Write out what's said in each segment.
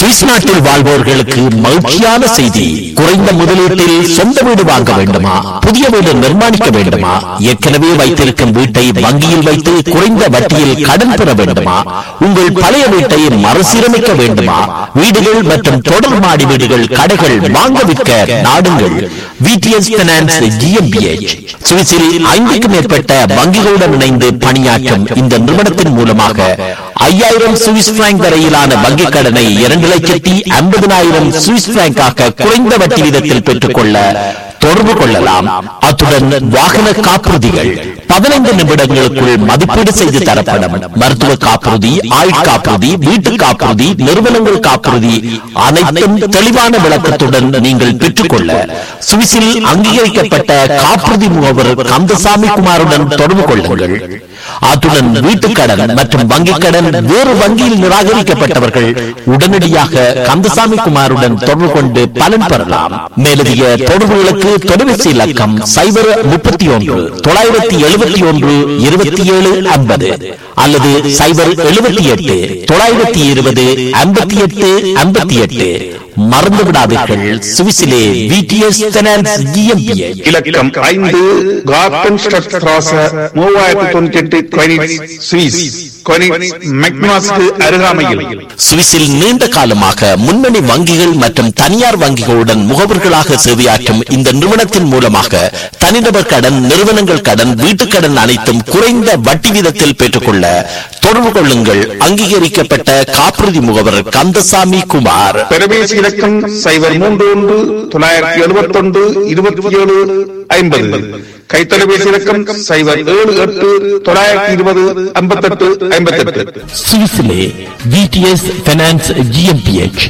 Swiss நாட்டில் வாழ்வோர்களுக்கு மகிழ்ச்சியான செய்தி குறைந்த முதலீட்டில் சொந்த வீடு வாங்க வேண்டுமா புதிய வீடு நிர்மாணிக்க வேண்டுமா ஏற்கனவே வைத்திருக்கும் வீட்டை வங்கியில் வைத்து குறைந்த வட்டியில் கடன் பெற வேண்டுமா உங்கள் பழைய வீட்டை மறுசீரமைக்க வேண்டுமா வீடுகள் மற்றும் தொடர் மாடி வீடுகள் கடைகள் வாங்க விற்க நாடுங்கள் விடிஎஸ் பினான்ஸ் ஜிஎம்பிஎச் சுவிஸில் ஐந்துக்கும் மேற்பட்ட வங்கிகளுடன் இணைந்து பணியாற்றும் இந்த நிறுவனத்தின் மூலமாக ஐயாயிரம் சுவிஸ் பிராங்க் வரையிலான வங்கிக் கடனை இரண்டு லட்சத்தி ஐம்பதினாயிரம் சுவிஸ் பிராங்காக குறைந்த வட்டி வீதத்தில் பெற்றுக்கொள்ள தொடர்பு கொள்ளலாம் அத்துடன் வாகன காப்புறுதிகள் பதினைந்து நிமிடங்களுக்குள் மதிப்பீடு செய்து தரப்படும் மருத்துவ காப்புறுதி ஆயுட் காப்புறுதி வீட்டு காப்புறுதி நிறுவனங்கள் காப்புறுதி அனைத்தும் தெளிவான விளக்கத்துடன் நீங்கள் பெற்றுக்கொள்ள சுவிஸில் அங்கீகரிக்கப்பட்ட காப்புறுதி முகவர் கந்தசாமி குமாருடன் தொடர்பு கொள்ளுங்கள் அத்துடன் வீட்டுக் கடன் மற்றும் வங்கிக் கடன் வேறு வங்கியில் நிராகரிக்கப்பட்டவர்கள் உடனடியாக கந்தசாமி குமாருடன் தொடர்பு கொண்டு பலன் பெறலாம் மேலதிக தொடர்புகளுக்கு தொலைபேசி இலக்கம் சைபர் முப்பத்தி ஒன்று தொள்ளாயிரத்தி எழுபத்தி ஒன்று இருபத்தி ஏழு ஐம்பது அல்லது சைபர் எழுபத்தி எட்டு தொள்ளாயிரத்தி இருபது ஐம்பத்தி எட்டு ஐம்பத்தி எட்டு மறந்து விடாதீர்கள் சுவிஸிலே விடிஎஸ் ஃபைனான்ஸ் GmbH. இலக்கம் ஐந்து கார்டன் ஸ்ட்ராச மூவாயிரத்தி தொண்ணூத்தி எட்டு கொயினிட்ஸ் சுவிஸ் கொயினிட்ஸ் மெக்னாஸ்க்கு அருகாமையில் சுவிஸில் நீண்ட காலமாக முன்னணி வங்கிகள் மற்றும் தனியார் வங்கிகளுடன் முகவர்களாக சேவையாற்றும் இந்த நிறுவனத்தின் மூலமாக தனிநபர் கடன் நிறுவனங்கள் கடன் வீட்டுக் கடன் அனைத்தும் குறைந்த வட்டி வீதத்தில் பெற்றுக்கொள்ள தொடர்பு கொள்ளுங்கள் அங்கீகரிக்கப்பட்ட காப்புறுதி முகவர் கந்தசாமி குமார் பெருமேசி இலக்கம் சைபர் மூன்று ஒன்று தொள்ளாயிரத்தி எழுபத்தி ஒன்று இருபத்தி ஏழு ஐம்பது கைத்தொலைபேசி இலக்கம் சைபர் ஏழு எட்டு தொள்ளாயிரத்தி இருபது ஐம்பத்தெட்டு ஐம்பத்தெட்டு சுவிஸிலே விடிஎஸ் ஃபைனான்ஸ் ஜிஎம்பிஎச்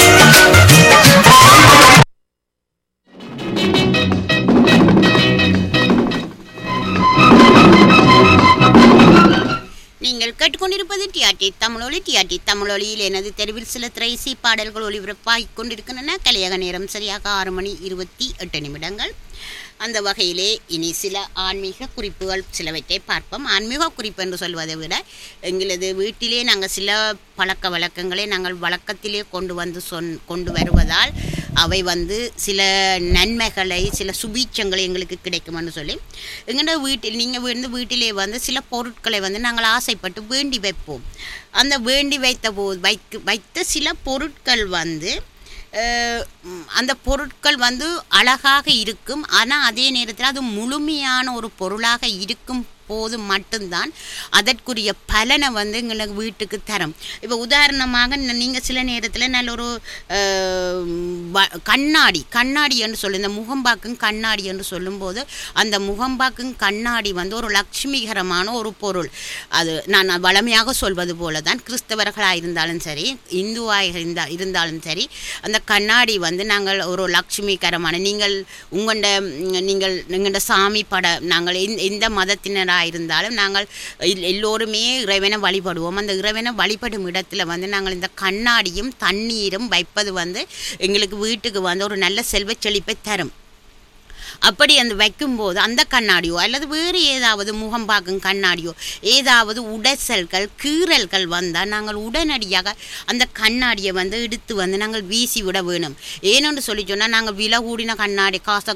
நீங்கள் கேட்டுக்கொண்டிருப்பது டிஆர்டி தமிழொலி டிஆர்டி தமிழொலியில் எனது தெருவில் சில திரைசி பாடல்கள் ஒளிபரப்பாகிக் கொண்டிருக்கின்றன கலியக நேரம் சரியாக ஆறு மணி இருபத்தி எட்டு நிமிடங்கள் அந்த வகையிலே இனி சில ஆன்மீக குறிப்புகள் சிலவற்றை பார்ப்போம் ஆன்மீக குறிப்பு என்று சொல்வதை விட எங்களது வீட்டிலே நாங்கள் சில பழக்க வழக்கங்களை நாங்கள் வழக்கத்திலே கொண்டு வந்து சொன் கொண்டு வருவதால் அவை வந்து சில நன்மைகளை சில சுபீட்சங்களை எங்களுக்கு கிடைக்கும்னு சொல்லி எங்களோட வீட்டில் நீங்கள் வந்து வீட்டிலே வந்து சில பொருட்களை வந்து நாங்கள் ஆசைப்பட்டு வேண்டி வைப்போம் அந்த வேண்டி வைத்த போது வைக்க வைத்த சில பொருட்கள் வந்து அஹ், ம், அந்த பொருட்கள் வந்து அழகாக இருக்கும் ஆனால் அதே நேரத்தில் அது முழுமையான ஒரு பொருளாக இருக்கும் போது மட்டும்தான் அதற்குரிய பலனை வந்து எங்களுக்கு வீட்டுக்கு தரும் இப்போ உதாரணமாக நீங்கள் சில நேரத்தில் நல்ல ஒரு அஹ், வ- கண்ணாடி கண்ணாடி என்று சொல்லி இந்த முகம்பாக்கும் கண்ணாடி என்று சொல்லும்போது அந்த முகம்பாக்கும் கண்ணாடி வந்து ஒரு லட்சுமிகரமான ஒரு பொருள் அது நான் வளமையாக சொல்வது போல தான் கிறிஸ்தவர்களாக இருந்தாலும் சரி இந்துவாக இருந்தா இருந்தாலும் சரி அந்த கண்ணாடி வந்து நாங்கள் ஒரு லட்சுமிகரமான நீங்கள் உங்களோட நீங்கள் எங்களோட சாமி பட நாங்கள் எந்த- எந்த மதத்தினராக இருந்தாலும் நாங்கள் எல்- எல்லோருமே இறைவனை வழிபடுவோம் அந்த இறைவனை வழிபடும் இடத்துல வந்து நாங்கள் இந்த கண்ணாடியும் தண்ணீரும் வைப்பது வந்து எங்களுக்கு வீட்டுக்கு வந்து ஒரு நல்ல செல்வச் செழிப்பை தரும் அப்படி அந்த வைக்கும்போது அந்த கண்ணாடியோ அல்லது வேறு ஏதாவது முகம் பார்க்கும் கண்ணாடியோ ஏதாவது உடைசல்கள் கீறல்கள் வந்தால் நாங்கள் உடனடியாக அந்த கண்ணாடியை வந்து எடுத்து வந்து நாங்கள் வீசி விட வேணும் ஏனென்று சொல்லி சொன்னால் நாங்கள் விலை கூடின கண்ணாடி காசை